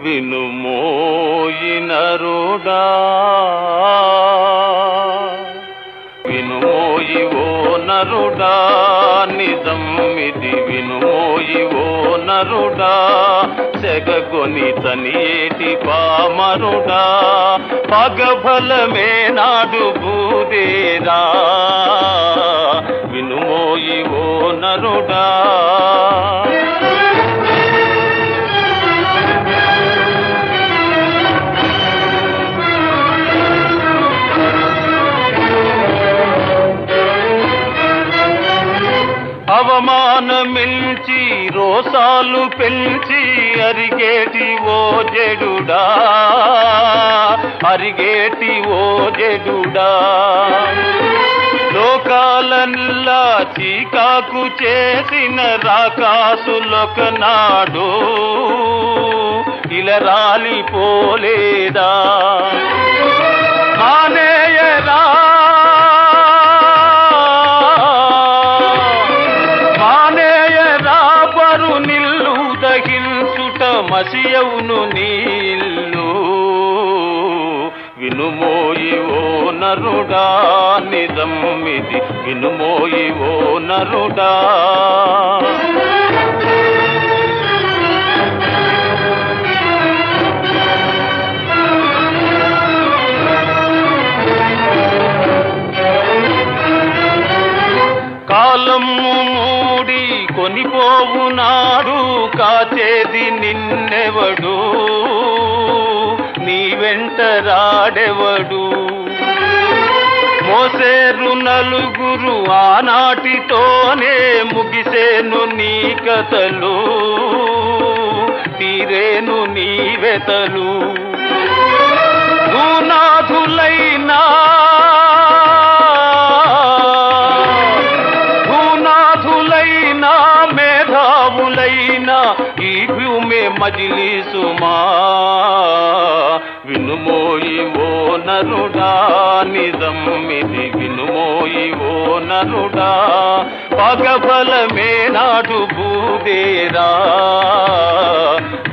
వినుమోయి నరుడా వినుమోయి ఓ నరుడా నిజం ఇది వినుమోయి ఓ నరుడా సెగగొని తనియేటి పామరుడా పగఫలమే నాడు బూదేరా వినుమోయి ఓ నరుడా అవమానమిల్చి రోసాలు పెంచి అరిగేటి ఓ జడుడా అరిగేటి ఓ జడుడా లోకాలల్లా చీకాకు చేసిన రాకాసులొకనాడు ఇలా రాలిపోలేదా మానేయరా మానేయరా పరు నిల్లు దహించుట మసియవును నీళ్ళు వినుమోయి ఓ నరుడా నిజం ఇది వినుమోయి ఓ నరుడా కాలము మూడి కొనిపోవునాడు కాచేది నిన్నెవడు నీ వెంట రాడెవడు మోసేరు నలుగురు ఆనాటితోనే ముగిసేను నీ కథలు తీరేను నీ వెతలు భూనాథులైనా భూనాథులైనా మేధావులైనా ఈ భూమి మజిలీసుమా వినుమోయి ఓ నరుడా నిజం ఇది వినుమోయి ఓ నరుడా పగఫలమే నాడు బూదేరా